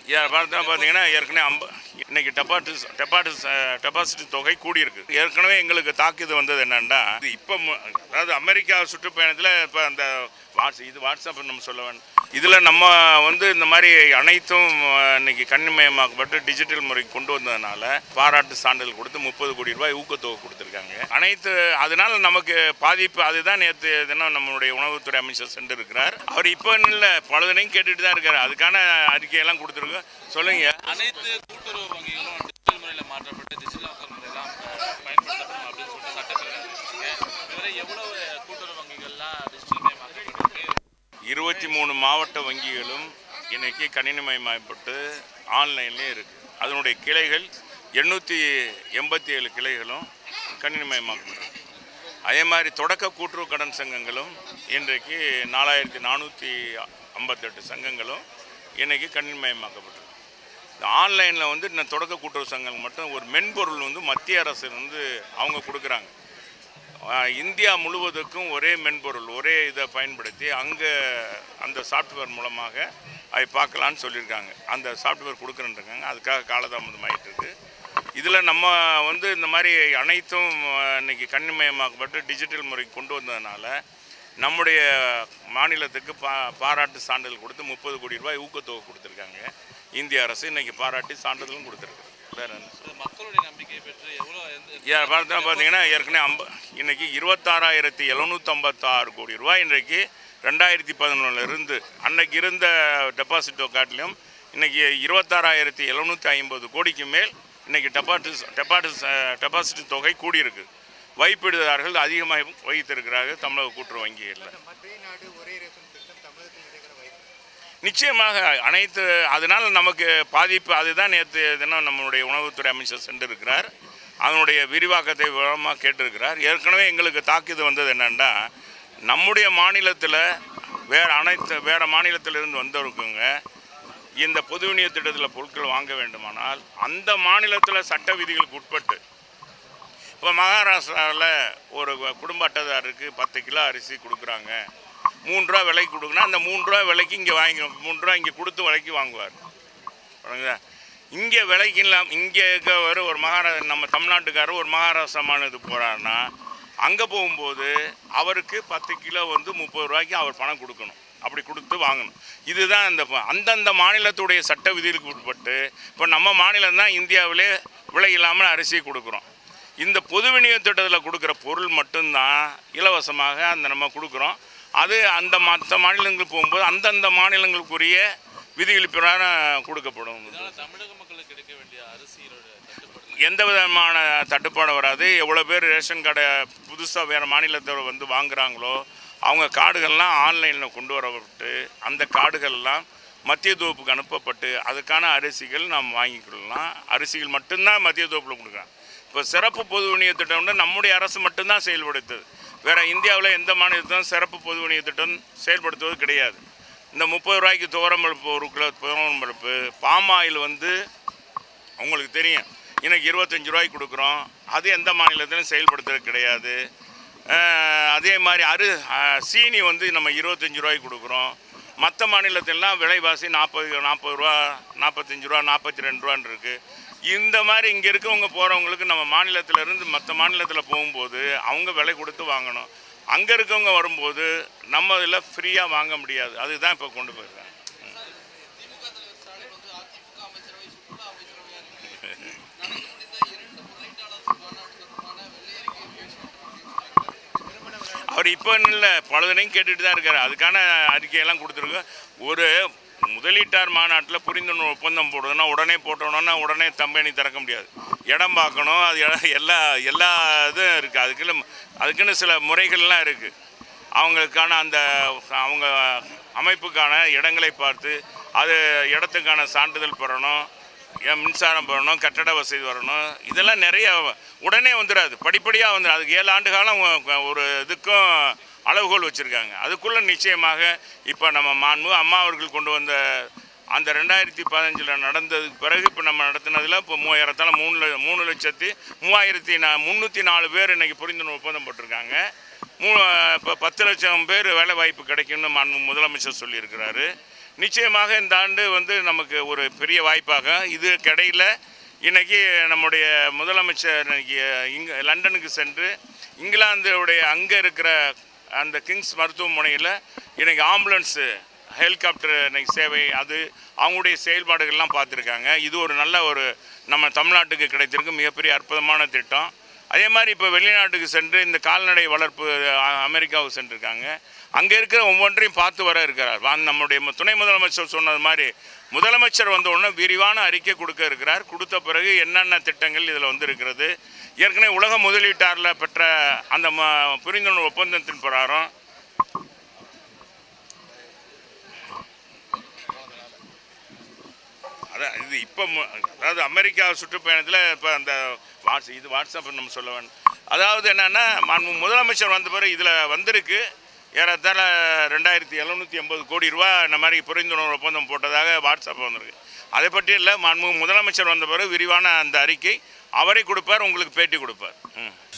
பார்த்தா பார்த்தீங்கன்னா ஏற்கனவே அம்ப இன்னைக்கு டெபாசிட் டெபாசிட் டெபாசிட் தொகை கூடியிருக்கு ஏற்கனவே எங்களுக்கு தாக்குது வந்தது என்னன்னா இது இப்போ மு- அதாவது அமெரிக்கா சுற்றுப்பயணத்தில் இப்போ அந்த வாட்ஸ் இது வாட்ஸ்அப் நம்ம சொல்ல வேணும் இதில் நம்ம வந்து இந்த மாதிரி அனைத்தும் அஹ், இன்னைக்கு கண்ணிமயமாக்கப்பட்டு டிஜிட்டல் முறைக்கு கொண்டு வந்ததுனால பாராட்டு சான்றிதழ் கொடுத்து முப்பது கோடி ரூபாய் ஊக்கத்தொகை கொடுத்துருக்காங்க அனைத்து அதனால நமக்கு பாதிப்பு அதுதான் நேற்று தினம் நம்மளுடைய உணவுத்துறை அமைச்சர் சென்று இருக்கிறார் அவர் இப்போ இல்லை பழுதனையும் கேட்டுட்டு தான் இருக்காரு அதுக்கான அறிக்கையெல்லாம் கொடுத்துருக்கோம் சொல்லுங்க அனைத்து கூட்டுறவு வங்கிகளும் டிஜிட்டல் முறையில் மாற்றப்பட்டு டிஜிட்டல் லாக்கர் முறையெல்லாம் அஹ், பயன்படுத்தப்படும் அப்படின்னு சொல்லிட்டு சட்டத்தில் இருக்கு இதுவரை எவ்வளவு கூட்டுறவு வங்கிகள்லாம் டிஜிட்டல் மயமாக்கப்பட்டிருக்கு இருபத்தி மூணு மாவட்ட வங்கிகளும் இன்னைக்கு கணினிமயமாக்கப்பட்டு ஆன்லைன்லேயே இருக்குது அதனுடைய கிளைகள் எண்ணூற்றி எண்பத்தி ஏழு கிளைகளும் கணினிமயமாக்கப்பட்டிருக்கு அதே மாதிரி தொடக்க கூட்டுறவு கடன் சங்கங்களும் இன்றைக்கு நாலாயிரத்தி நானூற்றி ஐம்பத்தெட்டு சங்கங்களும் இன்னைக்கு கணினிமயமாக்கப்பட்டிருக்கு இந்த ஆன்லைனில் வந்து இந்த தொடக்க கூட்டுறவு சங்கங்கள் மட்டும் ஒரு மென்பொருள் வந்து மத்திய அரசு வந்து அவங்க கொடுக்குறாங்க ஆஹ் இந்தியா முழுவதுக்கும் ஒரே மென்பொருள் ஒரே இதை பயன்படுத்தி அங்கே அந்த சாஃப்ட்வேர் மூலமாக அதை பார்க்கலான்னு சொல்லியிருக்காங்க அந்த சாஃப்ட்வேர் கொடுக்குறேன்ருக்காங்க அதுக்காக காலதாமதம் ஆயிட்டு இருக்கு இதில் நம்ம வந்து இந்த மாதிரி அனைத்தும் ஆஹ், இன்னைக்கு கண்ணிமயமாக்கப்பட்டு டிஜிட்டல் முறைக்கு கொண்டு வந்ததுனால நம்முடைய மாநிலத்துக்கு பா பாராட்டு சான்றிதழ் கொடுத்து முப்பது கோடி ரூபாய் ஊக்கத்தொகை கொடுத்துருக்காங்க இந்திய அரசு இன்னைக்கு பாராட்டி சான்றிதழும் கொடுத்துருக்கு வேற என்ன இது மக்களுடைய நம்பிக்கையை பெற்று எவ்வளோ எந்த ஏ பார்த்தா பார்த்தீங்கன்னா ஏற்கனவே அம்ப இன்னைக்கு இருபத்தாறாயிரத்தி எழுநூற்றம்பத்தாறு கோடி ரூபாய் இன்றைக்கு ரெண்டாயிரத்தி பதினொன்றுல இருந்து அன்னைக்கு இருந்த டெபாசிட்டோ காட்டிலும் இன்னைக்கு இருபத்தாறாயிரத்தி எழுநூற்றி ஐம்பது கோடிக்கு மேல் இன்னைக்கு டெபாசிட் டெபாசிட் டெபாசிட் தொகை கூடியிருக்கு வைப்பிடுதாரர்கள் அதிகமாக வைத்திருக்கிறார்கள் தமிழக கூட்டுறவு வங்கிகளில் ஒரே நாடு ஒரே ரேஷன் திட்டம் தமிழகத்தில் நடைபெற வாய்ப்பு நிச்சயமாக அனைத்து அதனால் நமக்கு பாதிப்பு அதுதான் நேற்று தினம் நம்மளுடைய உணவுத்துறை அமைச்சர் சென்றிருக்கிறார் அதனுடைய விரிவாக்கத்தை விவரமாக கேட்டிருக்கிறார் ஏற்கனவே எங்களுக்கு தாக்குது வந்தது என்னென்னா நம்முடைய மாநிலத்தில் வேறு அனைத்து வேறு மாநிலத்திலிருந்து வந்தவருக்குங்க இந்த பொது விநியோக திட்டத்தில் பொருட்கள் வாங்க வேண்டுமானால் அந்த மாநிலத்தில் சட்ட விதிகளுக்கு உட்பட்டு இப்போ மகாராஷ்டிராவில் ஒரு குடும்ப அட்டைதாரருக்கு பத்து கிலோ அரிசி கொடுக்குறாங்க மூணு ரூபா விலைக்கு கொடுக்குனா அந்த மூணு ரூபா விலைக்கு இங்கே வாங்கி மூணு ரூபா இங்கே கொடுத்து விலைக்கு வாங்குவார் புரியுதா இங்கே விலைக்கு இல்லாமல் இங்கே இருக்கவர் ஒரு மகாரா நம்ம தமிழ்நாட்டுக்காரர் ஒரு மகாராஷ்டிரா மாநிலத்துக்கு போகிறாருன்னா அங்கே போகும்போது அவருக்கு பத்து கிலோ வந்து முப்பது ரூபாய்க்கு அவர் பணம் கொடுக்கணும் அப்படி கொடுத்து வாங்கணும் இதுதான் இந்த ப- அந்தந்த மாநிலத்துடைய சட்ட விதிகளுக்கு உட்பட்டு இப்போ நம்ம மாநிலம் தான் இந்தியாவிலே விலை இல்லாமல் அரிசி கொடுக்குறோம் இந்த பொது விநியோக திட்டத்தில் கொடுக்குற பொருள் மட்டும்தான் இலவசமாக அந்த நம்ம கொடுக்குறோம் அது அந்த மற்ற மாநிலங்களுக்கு போகும்போது அந்தந்த மாநிலங்களுக்குரிய விதிகள் பிரகாரம் கொடுக்கப்படும் இதனால தமிழக மக்களுக்கு கிடைக்க வேண்டிய அரிசியோட தட்டுப்பாடு எந்த விதமான தட்டுப்பாடு வராது எவ்வளோ பேர் ரேஷன் கார்டை புதுசாக வேறு மாநிலத்தில் வந்து வாங்குறாங்களோ அவங்க கார்டுகள்லாம் ஆன்லைனில் கொண்டு வரப்பட்டு அந்த கார்டுகள்லாம் மத்திய தோப்புக்கு அனுப்பப்பட்டு அதுக்கான அரிசிகள் நாம் வாங்கிக்கொள்ளலாம் அரிசிகள் மட்டும்தான் மத்திய தோப்பில் கொடுக்குறாங்க இப்போ சிறப்பு பொது விநியோக திட்டம்னா நம்முடைய அரசு மட்டும்தான் செயல்படுத்துது வேறு இந்தியாவில் எந்த மாநிலத்திலும் சிறப்பு பொது விநியோக திட்டம் செயல்படுத்துவது கிடையாது இந்த முப்பது ரூபாய்க்கு துவரம் பருப்பு ஒரு கிலோ துவரம் பருப்பு பாம் ஆயில் வந்து உங்களுக்கு தெரியும் இன்னைக்கு இருபத்தஞ்சி ரூபாய்க்கு கொடுக்குறோம் அது எந்த மாநிலத்திலும் செயல்படுத்துறது கிடையாது அஹ் அதே மாதிரி அரு அஹ் சீனி வந்து நம்ம இருபத்தஞ்சி ரூபாய்க்கு கொடுக்குறோம் மற்ற மாநிலத்திலலாம் விலைவாசி நாற்பது நாற்பது ரூபா நாற்பத்தஞ்சு ரூபா நாற்பத்தி ரெண்டு ரூபான்னு இருக்குது இந்த மாதிரி இங்கே இருக்கவங்க போகிறவங்களுக்கு நம்ம மாநிலத்துல இருந்து மற்ற மாநிலத்தில் போகும்போது அவங்க விலை கொடுத்து வாங்கணும் அங்கே இருக்கவங்க வரும்போது நம்ம இதில் ஃப்ரீயாக வாங்க முடியாது அதுதான் இப்போ கொண்டு போயிருக்காங்க அவர் இப்போ இல்லை பழுதனையும் கேட்டுட்டு தான் இருக்காரு அதுக்கான அறிக்கையெல்லாம் கொடுத்துருக்கோம் ஒரு முதலீட்டார் மாநாட்டில் புரிந்துணர்வு ஒப்பந்தம் போடுறதுன்னா உடனே போட்டோன்னா உடனே கம்பெனி திறக்க முடியாது இடம் பார்க்கணும் அது இடம் எல்லா எல்லா இதுவும் இருக்குது அதுக்குன்னு அதுக்குன்னு சில முறைகள்லாம் இருக்குது அவங்களுக்கான அந்த அவங்க அமைப்புக்கான இடங்களை பார்த்து அது இடத்துக்கான சான்றிதழ் பெறணும் ஏன் மின்சாரம் பெறணும் கட்டட வசதி வரணும் இதெல்லாம் நிறைய உடனே வந்துடாது படிப்படியாக வந்துடும் அதுக்கு ஏழு ஆண்டு காலம் ஒ- ஒரு இதுக்கும் அளவுகோல் வச்சுருக்காங்க அதுக்குள்ளே நிச்சயமாக இப்போ நம்ம மாண்பு அம்மா அவர்கள் கொண்டு வந்த அந்த ரெண்டாயிரத்தி பதினஞ்சில் நடந்ததுக்கு பிறகு இப்போ நம்ம நடத்தினதில் இப்போ மூவாயிரத்தால் மூணு ல- மூணு லட்சத்தி மூவாயிரத்தி நா முந்நூற்றி நாலு பேர் இன்றைக்கி புரிந்துணர்வு ஒப்பந்தம் போட்டிருக்காங்க மூ இப்போ பத்து லட்சம் பேர் வேலை வாய்ப்பு கிடைக்கும்னு மாண்பு முதலமைச்சர் சொல்லியிருக்கிறாரு நிச்சயமாக இந்த ஆண்டு வந்து நமக்கு ஒரு பெரிய வாய்ப்பாக இது கிடையில இன்னைக்கு நம்முடைய முதலமைச்சர் இன்னைக்கு இங்க லண்டனுக்கு சென்று இங்கிலாந்துடைய அங்கே இருக்கிற அந்த கிங்ஸ் மருத்துவமனையில் இன்னைக்கு ஆம்புலன்ஸு ஹெலிகாப்டர் இன்னைக்கு சேவை அது அவங்களுடைய செயல்பாடுகள்லாம் பார்த்துருக்காங்க இது ஒரு நல்ல ஒரு நம்ம தமிழ்நாட்டுக்கு கிடைத்திருக்கு மிகப்பெரிய அற்புதமான திட்டம் அதே மாதிரி இப்போ வெளிநாட்டுக்கு சென்று இந்த கால்நடை வளர்ப்பு அ- அமெரிக்காவுக்கு சென்றிருக்காங்க அங்கே இருக்கிற ஒவ்வொன்றையும் பார்த்து வர இருக்கிறார் வா- நம்முடைய மு- துணை முதலமைச்சர் சொன்னது மாதிரி முதலமைச்சர் வந்த உடனே விரிவான அறிக்கை கொடுக்க இருக்கிறார் கொடுத்த பிறகு என்னென்ன திட்டங்கள் இதில் வந்து இருக்கிறது ஏற்கனவே உலக முதலீட்டாரில் பெற்ற அந்த ம- புரிந்துணர்வு ஒப்பந்தத்தின் பிரகாரம் அதான் இது இப்போ அதாவது அமெரிக்கா சுற்றுப்பயணத்தில் இப்போ அந்த வாட்ஸ் இது வாட்ஸ்அப் நம்ம சொல்ல வேண்டும் அதாவது என்னென்னா மாண்பு முதலமைச்சர் வந்த பிறகு இதில் வந்திருக்கு ஏறத்தாழ ரெண்டாயிரத்தி எழுநூற்றி எண்பது கோடி ரூபா இந்த மாதிரி புரிந்துணர்வு ஒப்பந்தம் போட்டதாக வாட்ஸ்அப் வந்திருக்கு அதை பற்றி இல்லை மாண்பு முதலமைச்சர் வந்த பிறகு விரிவான அந்த அறிக்கை அவரே கொடுப்பார் உங்களுக்கு பேட்டி கொடுப்பார் ம்